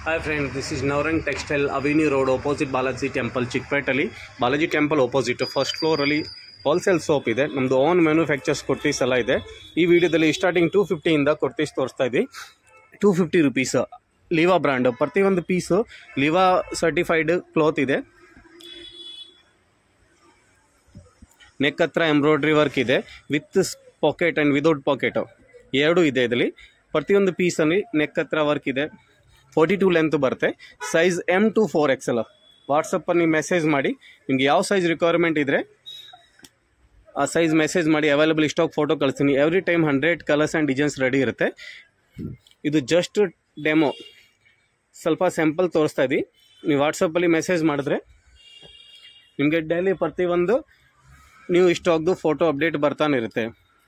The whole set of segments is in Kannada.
hi friend this is Navarang textile avenue road opposite Balaji temple ಚಿಕ್ಕಪೇಟಲ್ಲಿ ಬಾಲಾಜಿ ಟೆಂಪಲ್ opposite ಫಸ್ಟ್ ಫ್ಲೋರಲ್ಲಿ ಹೋಲ್ಸೇಲ್ ಸೋಪ್ ಇದೆ ನಮ್ಮದು ಓನ್ ಮ್ಯಾನುಫ್ಯಾಕ್ಚರ್ಸ್ ಕುರ್ತೀಸ್ ಎಲ್ಲ ಇದೆ ಈ ವಿಡಿಯೋದಲ್ಲಿ ಸ್ಟಾರ್ಟಿಂಗ್ ಟೂ ಫಿಫ್ಟಿಯಿಂದ ಕುರ್ತೀಸ್ ತೋರಿಸ್ತಾ ಇದ್ವಿ two fifty rupees Liva brand ಪ್ರತಿಯೊಂದು ಪೀಸು ಲಿವಾ ಸರ್ಟಿಫೈಡ್ ಕ್ಲೋತ್ ಇದೆ ನೆಕ್ ಹತ್ರ ಎಂಬ್ರಾಯ್ಡ್ರಿ ವರ್ಕ್ ಇದೆ with pocket and without pocket ಎರಡು ಇದೆ ಇದರಲ್ಲಿ ಪ್ರತಿಯೊಂದು ಪೀಸಲ್ಲಿ ನೆಕ್ ಹತ್ರ ವರ್ಕ್ ಇದೆ ಫೋರ್ಟಿ ಟೂ ಲೆಂತ್ ಬರುತ್ತೆ size M to four XL ವಾಟ್ಸಪ್ಪಲ್ಲಿ ಮೆಸೇಜ್ ಮಾಡಿ ನಿಮ್ಗೆ ಯಾವ ಸೈಜ್ ರಿಕ್ವೈರ್ಮೆಂಟ್ ಇದ್ದರೆ ಆ ಸೈಜ್ ಮೆಸೇಜ್ ಮಾಡಿ ಅವೈಲೇಬಲ್ ಸ್ಟಾಕ್ ಫೋಟೋ ಕಳಿಸ್ತೀನಿ every time hundred colours and designs ready ಇರುತ್ತೆ ಇದು ಜಸ್ಟ್ ಡೆಮೋ ಸ್ವಲ್ಪ ಸ್ಯಾಂಪಲ್ ತೋರಿಸ್ತಾ ಇದ್ದೀವಿ ನೀವು ವಾಟ್ಸಪ್ಪಲ್ಲಿ ಮೆಸೇಜ್ ಮಾಡಿದ್ರೆ ನಿಮಗೆ ಡೈಲಿ ಪ್ರತಿಯೊಂದು ನೀವು ಸ್ಟಾಕ್ದು ಫೋಟೋ ಅಪ್ಡೇಟ್ ಬರ್ತಾನೆ ಇರುತ್ತೆ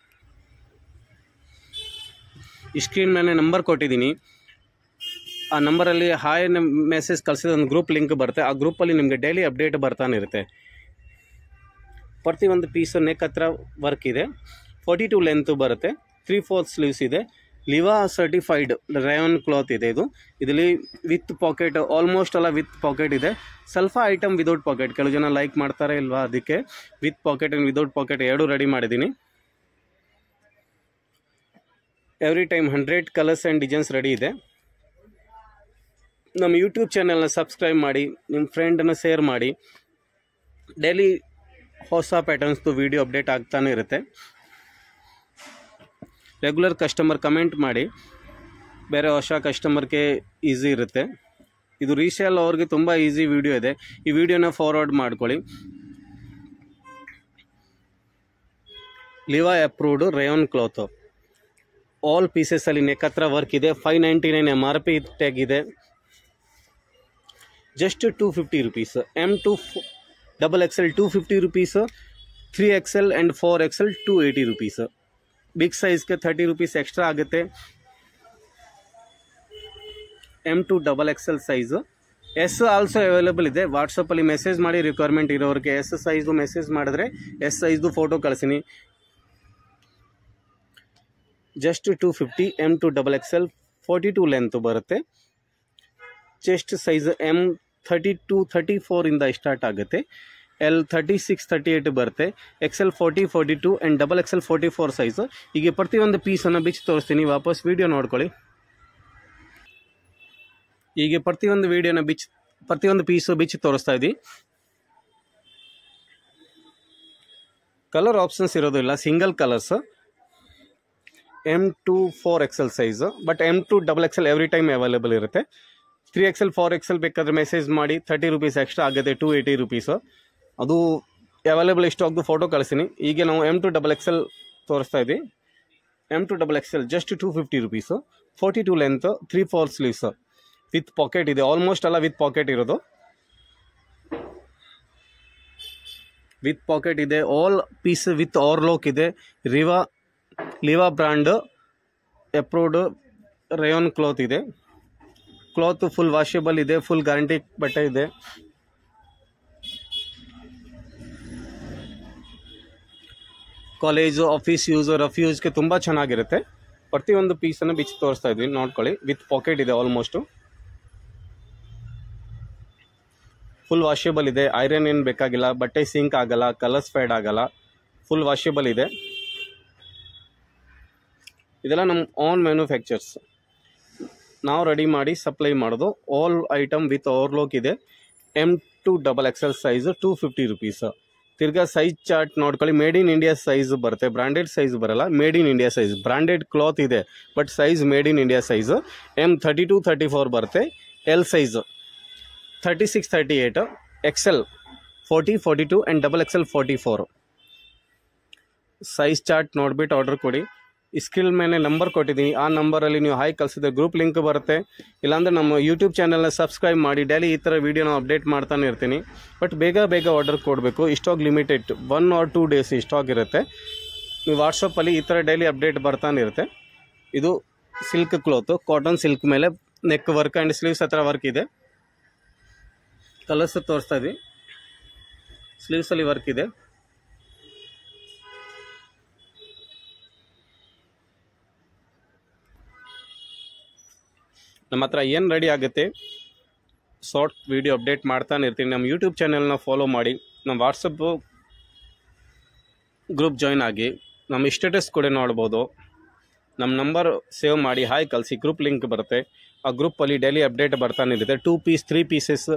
ಈ ಸ್ಕ್ರೀನ್ ಮೇಲೆ ನಂಬರ್ ಕೊಟ್ಟಿದ್ದೀನಿ ಆ ನಂಬರಲ್ಲಿ ಹಾಯ್ ಮೆಸೇಜ್ ಕಳಿಸಿದ ಒಂದು ಗ್ರೂಪ್ ಲಿಂಕ್ ಬರುತ್ತೆ ಆ ಗ್ರೂಪಲ್ಲಿ ನಿಮಗೆ ಡೈಲಿ ಅಪ್ಡೇಟ್ ಬರ್ತಾನೆ ಇರುತ್ತೆ ಪ್ರತಿಯೊಂದು ಪೀಸು ನೆಕ್ ಹತ್ರ ವರ್ಕ್ ಇದೆ ಫೋರ್ಟಿ ಟು ಲೆಂತ್ ಬರುತ್ತೆ ತ್ರೀ ಫೋರ್ತ್ ಸ್ಲೀವ್ಸ್ ಇದೆ ಲಿವಾ ಸರ್ಟಿಫೈಡ್ ರಯಾನ್ ಕ್ಲಾತ್ ಇದೆ ಇದು ಇದರಲ್ಲಿ ವಿತ್ ಪಾಕೆಟ್ ಆಲ್ಮೋಸ್ಟ್ ಎಲ್ಲ ವಿತ್ ಪಾಕೆಟ್ ಇದೆ ಸ್ವಲ್ಪ ಐಟಮ್ ವಿದೌಟ್ ಪಾಕೆಟ್ ಕೆಲವು ಜನ ಲೈಕ್ ಮಾಡ್ತಾರೆ ಇಲ್ವಾ ಅದಕ್ಕೆ with pocket and without pocket ಎರಡೂ ರೆಡಿ ಮಾಡಿದ್ದೀನಿ every time hundred colours and designs ready ಇದೆ ನಮ್ಮ ಯೂಟ್ಯೂಬ್ ಚಾನೆಲ್ನ ಸಬ್ಸ್ಕ್ರೈಬ್ ಮಾಡಿ ನಿಮ್ಮ ಫ್ರೆಂಡನ್ನ ಶೇರ್ ಮಾಡಿ ಡೈಲಿ ಹೊಸ ಪ್ಯಾಟರ್ನ್ಸ್ದು ವಿಡಿಯೋ ಅಪ್ಡೇಟ್ ಆಗ್ತಾನೆ ಇರುತ್ತೆ ರೆಗ್ಯುಲರ್ ಕಸ್ಟಮರ್ ಕಮೆಂಟ್ ಮಾಡಿ ಬೇರೆ ಹೊಸ ಕಸ್ಟಮರ್ಗೆ ಈಸಿ ಇರುತ್ತೆ ಇದು ರೀಸೇಲ್ ಅವ್ರಿಗೆ ತುಂಬ ಈಸಿ ವಿಡಿಯೋ ಇದೆ ಈ ವಿಡಿಯೋನ ಫಾರ್ವರ್ಡ್ ಮಾಡ್ಕೊಳ್ಳಿ Liva approved rayon cloth all ಪೀಸಸಲ್ಲಿ ನೆಕ್ ಹತ್ರ ವರ್ಕ್ ಇದೆ five ninety nine M R P tag ಇದೆ just two fifty rupees M to double XL two fifty rupees three XL and four XL two eighty rupees big ಸೈಜ್ಗೆ ಥರ್ಟಿ ರುಪೀಸ್ ಎಕ್ಸ್ಟ್ರಾ ಆಗುತ್ತೆ M to double XL size S also available ಇದೆ ವಾಟ್ಸಪ್ಪಲ್ಲಿ ಮೆಸೇಜ್ ಮಾಡಿ ರಿಕ್ವೈರ್ಮೆಂಟ್ ಇರೋರಿಗೆ ಎಸ್ ಸೈಜ್ದು ಮೆಸೇಜ್ ಮಾಡಿದ್ರೆ ಎಸ್ ಸೈಜ್ದು ಫೋಟೋ ಕಳಿಸ್ತೀನಿ just two fifty M to double XL forty two length ಬರುತ್ತೆ chest size M thirty to thirty ಫೋರಿಂದ ಸ್ಟಾರ್ಟ್ ಆಗುತ್ತೆ L thirty six thirty eight ಬರುತ್ತೆ XL forty forty two and double XL forty four size ಹೀಗೆ ಪ್ರತಿಯೊಂದು ಪೀಸನ್ನು ಬಿಚ್ಚಿ ತೋರಿಸ್ತೀನಿ ವಾಪಸ್ ವೀಡಿಯೋ ನೋಡ್ಕೊಳ್ಳಿ ಹೀಗೆ ಪ್ರತಿಯೊಂದು ವೀಡಿಯೋನ ಬಿಚ್ ಪ್ರತಿಯೊಂದು ಪೀಸು ಬಿಚ್ಚಿ ತೋರಿಸ್ತಾ ಇದ್ದೀವಿ ಕಲರ್ ಆಪ್ಷನ್ಸ್ ಇರೋದಿಲ್ಲ single colours M to four XL size but M to double XL every time available ಇರುತ್ತೆ ತ್ರೀ ಎಕ್ಸೆಲ್ ಫೋರ್ ಎಕ್ಸೆಲ್ ಬೇಕಾದರೆ ಮೆಸೇಜ್ ಮಾಡಿ ಥರ್ಟಿ ರುಪೀಸ್ ಎಕ್ಸ್ಟ್ರಾ ಆಗುತ್ತೆ ಟು ಏಯ್ಟಿ ರುಪೀಸು ಅದು ಅವೈಲೇಬಲ್ ಸ್ಟಾಕ್ದು ಫೋಟೋ ಕಳಿಸ್ತೀನಿ ಈಗ ನಾವು ಎಮ್ ಟು ಡಬಲ್ ಎಕ್ಸೆಲ್ ತೋರಿಸ್ತಾ ಇದ್ವಿ M to double XL just two fifty rupees forty two length three four sleeves with pocket ಇದೆ ಆಲ್ಮೋಸ್ಟ್ ಎಲ್ಲ ವಿತ್ ಪಾಕೆಟ್ ಇರೋದು ವಿತ್ ಪಾಕೆಟ್ ಇದೆ ಆಲ್ ಪೀಸ್ ವಿತ್ ಲೋಕ್ ಇದೆ ರಿವಾ Liva brand approved rayon cloth ಇದೆ ಕ್ಲಾತ್ ಫುಲ್ ವಾಷೇಬಲ್ ಇದೆ ಫುಲ್ ಗ್ಯಾರಂಟಿ ಬಟ್ಟೆ ಇದೆ ಕಾಲೇಜು ಆಫೀಸ್ ಯೂಸ್ ರಫ್ ಯೂಸ್ಗೆ ತುಂಬ ಚೆನ್ನಾಗಿರುತ್ತೆ ಪ್ರತಿಯೊಂದು ಪೀಸನ್ನು ಬಿಚ್ಚಿ ತೋರಿಸ್ತಾ ಇದ್ವಿ ನೋಡ್ಕೊಳ್ಳಿ ವಿತ್ ಪಾಕೆಟ್ ಇದೆ ಆಲ್ಮೋಸ್ಟು ಫುಲ್ ವಾಷೇಬಲ್ ಇದೆ ಐರನ್ ಏನು ಬೇಕಾಗಿಲ್ಲ ಬಟ್ಟೆ ಸಿಂಕ್ ಆಗಲ್ಲ ಕಲರ್ಸ್ ಫೇಡ್ ಆಗಲ್ಲ ಫುಲ್ ವಾಷೇಬಲ್ ಇದೆ ಇದೆಲ್ಲ ನಮ್ಮ ಓನ್ ಮ್ಯಾನುಫ್ಯಾಕ್ಚರ್ಸ್ ನಾವು ರೆಡಿ ಮಾಡಿ ಸಪ್ಲೈ ಮಾಡೋದು ಆಲ್ ಐಟಮ್ ವಿತ್ ಓವರ್ಲೋಕ್ ಇದೆ M to double XL size two fifty rupees ತಿರ್ಗಾ ಸೈಜ್ ಚಾರ್ಟ್ ನೋಡ್ಕೊಳ್ಳಿ ಮೇಡ್ ಇನ್ ಇಂಡಿಯಾ ಸೈಜ್ ಬರುತ್ತೆ ಬ್ರಾಂಡೆಡ್ ಸೈಜ್ ಬರಲ್ಲ made in India size branded cloth ಇದೆ but size made in India size M thirty to thirty four ಬರುತ್ತೆ L size thirty six thirty eight XL forty forty two and double XL forty four size chart ನೋಡಿಬಿಟ್ಟು ಆರ್ಡರ್ ಕೊಡಿ ಈ ಸ್ಕಿಲ್ ಮೇಲೆ ನಂಬರ್ ಕೊಟ್ಟಿದ್ದೀನಿ ಆ ನಂಬರಲ್ಲಿ ನೀವು ಹಾಯ್ ಕಳಿಸಿದ್ರೆ ಗ್ರೂಪ್ ಲಿಂಕ್ ಬರುತ್ತೆ ಇಲ್ಲಾಂದರೆ ನಮ್ಮ ಯೂಟ್ಯೂಬ್ ಚಾನಲ್ನ ಸಬ್ಸ್ಕ್ರೈಬ್ ಮಾಡಿ ಡೈಲಿ ಈ ಥರ ವೀಡಿಯೋನ ಅಪ್ಡೇಟ್ ಮಾಡ್ತಾನೆ ಇರ್ತೀನಿ ಬಟ್ ಬೇಗ ಬೇಗ ಆರ್ಡರ್ ಕೊಡಬೇಕು ಇಷ್ಟೋಗಿ limited one or two days ಇಷ್ಟೋಗಿ ಇರುತ್ತೆ ನೀವು ವಾಟ್ಸಪ್ಪಲ್ಲಿ ಈ ಥರ ಡೈಲಿ ಅಪ್ಡೇಟ್ ಬರ್ತಾನೆ ಇರುತ್ತೆ ಇದು ಸಿಲ್ಕ್ ಕ್ಲೋತು ಕಾಟನ್ ಸಿಲ್ಕ್ ಮೇಲೆ ನೆಕ್ ವರ್ಕ್ ಆ್ಯಂಡ್ ಸ್ಲೀವ್ಸ್ ಹತ್ರ ವರ್ಕ್ ಇದೆ ಕಲರ್ಸ್ ತೋರಿಸ್ತಾ ಇದ್ವಿ ಸ್ಲೀವ್ಸಲ್ಲಿ ವರ್ಕ್ ಇದೆ ನಮ್ಮ ಹತ್ರ ಏನು ರೆಡಿ ಆಗುತ್ತೆ ಶಾರ್ಟ್ ವಿಡಿಯೋ ಅಪ್ಡೇಟ್ ಮಾಡ್ತಾನೆ ಇರ್ತೀನಿ ನಮ್ಮ ಯೂಟ್ಯೂಬ್ ಚಾನೆಲ್ನ ಫಾಲೋ ಮಾಡಿ ನಮ್ಮ ವಾಟ್ಸಪ್ಪು ಗ್ರೂಪ್ ಜಾಯ್ನ್ ಆಗಿ ನಮ್ಮ ಸ್ಟೇಟಸ್ ಕೂಡ ನೋಡ್ಬೋದು ನಮ್ಮ ನಂಬರ್ ಸೇವ್ ಮಾಡಿ ಹಾಯ್ ಕಳಿಸಿ ಗ್ರೂಪ್ ಲಿಂಕ್ ಬರುತ್ತೆ ಆ ಗ್ರೂಪಲ್ಲಿ ಡೈಲಿ ಅಪ್ಡೇಟ್ ಬರ್ತಾನೆ ಇರುತ್ತೆ two piece three pieces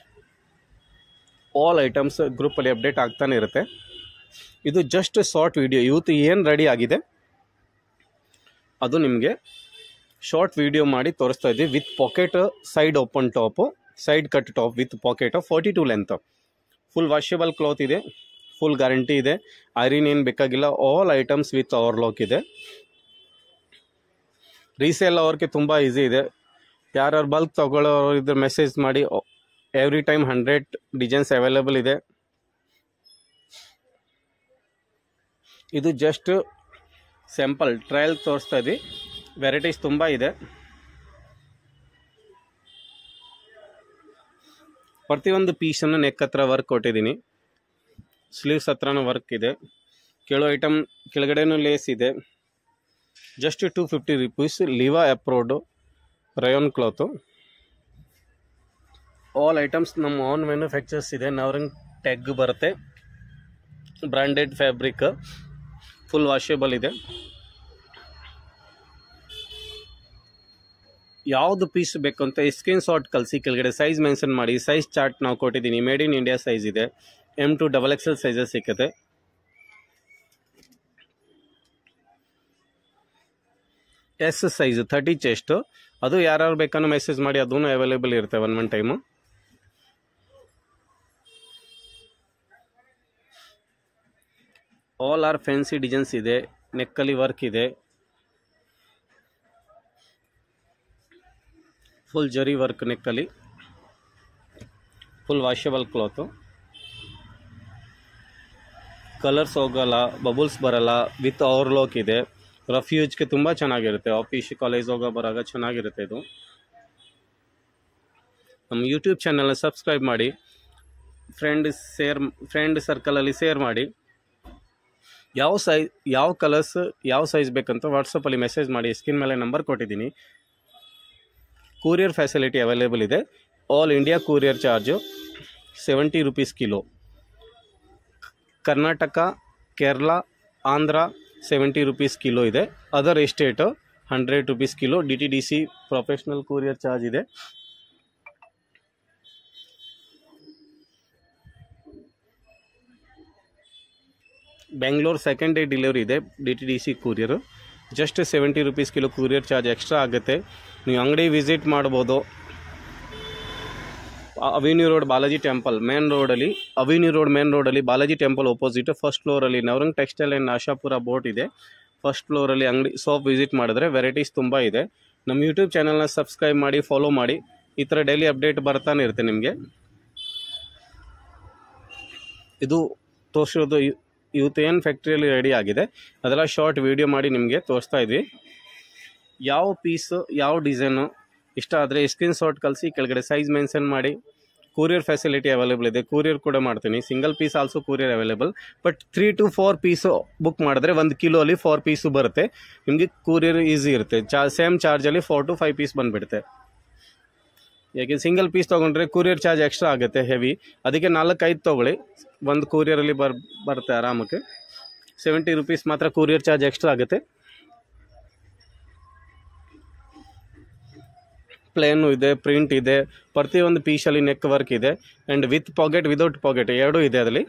all items ಗ್ರೂಪಲ್ಲಿ ಅಪ್ಡೇಟ್ ಆಗ್ತಾನೆ ಇರುತ್ತೆ ಇದು ಜಸ್ಟ್ ಶಾರ್ಟ್ ವಿಡಿಯೋ ಇವತ್ತು ಏನು ರೆಡಿ ಆಗಿದೆ ಅದು ನಿಮಗೆ ಶಾರ್ಟ್ ವಿಡಿಯೋ ಮಾಡಿ ತೋರಿಸ್ತಾ ಇದ್ವಿ with pocket side open top side cut top with pocket forty two length full washable cloth ಇದೆ ಫುಲ್ ಗ್ಯಾರಂಟಿ ಇದೆ ಐರಿನ್ ಏನು ಬೇಕಾಗಿಲ್ಲ ಆಲ್ ಐಟಮ್ಸ್ ವಿತ್ ಓವರ್ಲಾಕ್ ಇದೆ ರೀಸೇಲ್ ಅವ್ರಿಗೆ ತುಂಬ ಈಸಿ ಇದೆ ಯಾರ್ಯಾರು ಬಲ್ಕ್ ತಗೊಳ್ಳೋರು ಇದ್ರೆ ಮೆಸೇಜ್ ಮಾಡಿ every time hundred designs available ಇದೆ ಇದು ಜಸ್ಟ್ ಸ್ಯಾಂಪಲ್ ಟ್ರಯಲ್ ತೋರಿಸ್ತಾ ಇದ್ವಿ ವೆರೈಟೀಸ್ ತುಂಬ ಇದೆ ಪ್ರತಿಯೊಂದು ಪೀಸನ್ನು ನೆಕ್ ಹತ್ರ ವರ್ಕ್ ಕೊಟ್ಟಿದ್ದೀನಿ ಸ್ಲೀವ್ಸ್ ಹತ್ರನೂ ವರ್ಕ್ ಇದೆ ಕೆಳೋ ಐಟಮ್ ಕೆಳಗಡೆನೂ ಲೇಸ್ ಇದೆ just two fifty rupees Liva approved rayon cloth all items ನಮ್ಮ ಓನ್ ಮ್ಯಾನುಫ್ಯಾಕ್ಚರ್ಸ್ ಇದೆ ನವರಂಗ್ ಟ್ಯಾಗ್ ಬರುತ್ತೆ ಬ್ರ್ಯಾಂಡೆಡ್ ಫ್ಯಾಬ್ರಿಕ್ ಫುಲ್ ವಾಷೇಬಲ್ ಇದೆ ಯಾವುದು ಪೀಸ್ ಬೇಕು ಅಂತ ಸ್ಕ್ರೀನ್ ಶಾಟ್ ಕಳಿಸಿ ಕೆಳಗಡೆ ಸೈಜ್ ಮೆನ್ಷನ್ ಮಾಡಿ ಸೈಜ್ ಚಾರ್ಟ್ ನಾವು ಕೊಟ್ಟಿದ್ದೀನಿ ಮೇಡ್ ಇನ್ ಇಂಡಿಯಾ ಸೈಜ್ ಇದೆ M to double XL sizes ಸಿಕ್ಕತ್ತೆ ಎಸ್ ಸೈಜ್ ಥರ್ಟಿ ಚೆಸ್ಟು ಅದು ಯಾರ್ಯಾರು ಬೇಕನ್ನೋ ಮೆಸೇಜ್ ಮಾಡಿ ಅದೂ ಅವೈಲೇಬಲ್ ಇರುತ್ತೆ one one time all are fancy designs ಇದೆ ನೆಕ್ಕಲ್ಲಿ ವರ್ಕ್ ಇದೆ ಫುಲ್ ಜರಿ ವರ್ಕ್ ನೆಕ್ಕಲ್ಲಿ ಫುಲ್ ವಾಷೇಬಲ್ ಕ್ಲಾತು ಕಲರ್ಸ್ ಹೋಗಲ್ಲ ಬಬಲ್ಸ್ ಬರಲ್ಲ ವಿತ್ ಓವರ್ಲೋಕ್ ಇದೆ ರಫ್ ಯೂಜ್ಗೆ ತುಂಬ ಚೆನ್ನಾಗಿರುತ್ತೆ ಆಫೀಸ್ ಕಾಲೇಜ್ ಹೋಗೋ ಬರಾಗ ಚೆನ್ನಾಗಿರುತ್ತೆ ಇದು ನಮ್ಮ ಯೂಟ್ಯೂಬ್ ಚಾನಲ್ನ ಸಬ್ಸ್ಕ್ರೈಬ್ ಮಾಡಿ ಫ್ರೆಂಡ್ ಶೇರ್ ಫ್ರೆಂಡ್ ಸರ್ಕಲಲ್ಲಿ ಶೇರ್ ಮಾಡಿ ಯಾವ ಸೈಜ್ ಯಾವ ಕಲರ್ಸ್ ಯಾವ ಸೈಜ್ ಬೇಕಂತ ವಾಟ್ಸಪ್ಪಲ್ಲಿ ಮೆಸೇಜ್ ಮಾಡಿ ಸ್ಕ್ರೀನ್ ಮೇಲೆ ನಂಬರ್ ಕೊಟ್ಟಿದ್ದೀನಿ ಕೂರಿಯರ್ ಫೆಸಿಲಿಟಿ ಅವೈಲೇಬಲ್ ಇದೆ all India courier charge seventy rupees kilo Karnataka Kerala Andhra seventy rupees kilo ಇದೆ other state hundred rupees kilo D T D C professional courier charge ಇದೆ ಬೆಂಗಳೂರು ಸೆಕೆಂಡ್ ಡೇ ಡೆಲಿವರಿ ಇದೆ D T D C courier just seventy rupees kilo courier charge extra ಆಗುತ್ತೆ ನೀವು ಅಂಗಡಿ ವಿಸಿಟ್ ಮಾಡ್ಬೋದು avenue road Balaji temple main ರೋಡಲ್ಲಿ ಅವಿನ್ಯೂ ರೋಡ್ ಮೇನ್ ರೋಡಲ್ಲಿ ಬಾಲಾಜಿ ಟೆಂಪಲ್ ಒಪೋಸಿಟ್ ಫಸ್ಟ್ ಫ್ಲೋರಲ್ಲಿ ನವರಂಗ್ ಟೆಕ್ಸ್ಟೈಲ್ ಆ್ಯಂಡ್ ಆಶಾಪುರ ಬೋಟ್ ಇದೆ ಫಸ್ಟ್ ಫ್ಲೋರಲ್ಲಿ ಅಂಗಡಿ ಶಾಪ್ ವಿಸಿಟ್ ಮಾಡಿದ್ರೆ ವೆರೈಟೀಸ್ ತುಂಬ ಇದೆ ನಮ್ಮ ಯೂಟ್ಯೂಬ್ ಚಾನಲ್ನ ಸಬ್ಸ್ಕ್ರೈಬ್ ಮಾಡಿ ಫಾಲೋ ಮಾಡಿ ಈ ಥರ ಡೈಲಿ ಅಪ್ಡೇಟ್ ಬರ್ತಾನೆ ಇರುತ್ತೆ ನಿಮಗೆ ಇದು ತೋರಿಸಿರೋದು ಇವ್- ಇವತ್ತು ಏನು ಫ್ಯಾಕ್ಟ್ರಿಯಲ್ಲಿ ರೆಡಿ ಆಗಿದೆ ಅದೆಲ್ಲ ಶಾರ್ಟ್ ವಿಡಿಯೋ ಮಾಡಿ ನಿಮಗೆ ತೋರಿಸ್ತಾ ಇದ್ವಿ ಯಾವ ಪೀಸು ಯಾವ ಡಿಸೈನು ಇಷ್ಟ ಆದರೆ ಸ್ಕ್ರೀನ್ ಶಾಟ್ ಕಳಿಸಿ ಕೆಳಗಡೆ ಸೈಜ್ ಮೆನ್ಷನ್ ಮಾಡಿ ಕೂರಿಯರ್ ಫೆಸಿಲಿಟಿ ಅವೈಲೇಬಲ್ ಇದೆ ಕೂರಿಯರ್ ಕೂಡ ಮಾಡ್ತೀನಿ single piece also courier available but three two four piece book ಮಾಡಿದ್ರೆ ಒಂದು ಕಿಲೋಲಿ ಫೋರ್ ಪೀಸು ಬರುತ್ತೆ ನಿಮಗೆ ಕೂರಿಯರ್ ಈಸಿ ಇರುತ್ತೆ ಚಾ ಸೇಮ್ ಚಾರ್ಜಲ್ಲಿ ಫೋರ್ ಟು ಫೈವ್ ಪೀಸ್ ಬಂದುಬಿಡುತ್ತೆ ಯಾಕೆ ಸಿಂಗಲ್ ಪೀಸ್ ತೊಗೊಂಡ್ರೆ ಕೂರಿಯರ್ ಚಾರ್ಜ್ ಎಕ್ಸ್ಟ್ರಾ ಆಗುತ್ತೆ ಹೆವಿ ಅದಕ್ಕೆ ನಾಲ್ಕೈದು ತೊಗೊಳ್ಳಿ ಒಂದು ಕೂರಿಯರಲ್ಲಿ ಬರ್ ಬರುತ್ತೆ ಆರಾಮಕ್ಕೆ ಸೆವೆಂಟಿ ರುಪೀಸ್ ಮಾತ್ರ ಕೂರಿಯರ್ ಚಾರ್ಜ್ ಎಕ್ಸ್ಟ್ರಾ ಆಗುತ್ತೆ ಪ್ಲೇನು ಇದೆ ಪ್ರಿಂಟ್ ಇದೆ ಪ್ರತಿಯೊಂದು ಪೀಸಲ್ಲಿ ನೆಕ್ ವರ್ಕ್ ಇದೆ and with pocket without pocket ಎರಡೂ ಇದೆ ಅದರಲ್ಲಿ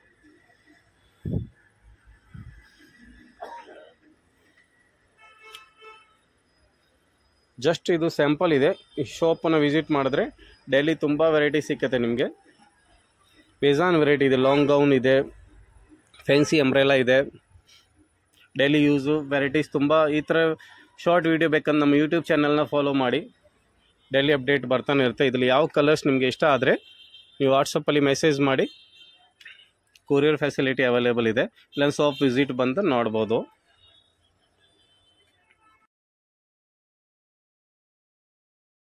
ಜಸ್ಟ್ ಇದು ಸ್ಯಾಂಪಲ್ ಇದೆ ಈ ಶಾಪನ್ನು ವಿಸಿಟ್ ಮಾಡಿದ್ರೆ ಡೈಲಿ ತುಂಬ ವೆರೈಟಿ ಸಿಕ್ಕತ್ತೆ ನಿಮಗೆ ಬೇಜಾನ್ ವೆರೈಟಿ ಇದೆ ಲಾಂಗ್ ಗೌನ್ ಇದೆ ಫ್ಯಾನ್ಸಿ ಅಂಬ್ರೆಲಾ ಇದೆ ಡೈಲಿ ಯೂಸು ವೆರೈಟೀಸ್ ತುಂಬ ಈ ಥರ ಶಾರ್ಟ್ ವೀಡಿಯೋ ಬೇಕಂದ್ರೆ ನಮ್ಮ ಯೂಟ್ಯೂಬ್ ಚಾನಲ್ನ ಫಾಲೋ ಮಾಡಿ ಡೈಲಿ ಅಪ್ಡೇಟ್ ಬರ್ತಾನೆ ಇರುತ್ತೆ ಇದರಲ್ಲಿ ಯಾವ ಕಲರ್ಸ್ ನಿಮಗೆ ಇಷ್ಟ ಆದರೆ ನೀವು ವಾಟ್ಸಪ್ಪಲ್ಲಿ ಮೆಸೇಜ್ ಮಾಡಿ ಕೊರಿಯರ್ ಫೆಸಿಲಿಟಿ ಅವೈಲೇಬಲ್ ಇದೆ ಇಲ್ಲ ಶಾಪ್ ವಿಸಿಟ್ ಬಂದು ನೋಡ್ಬೋದು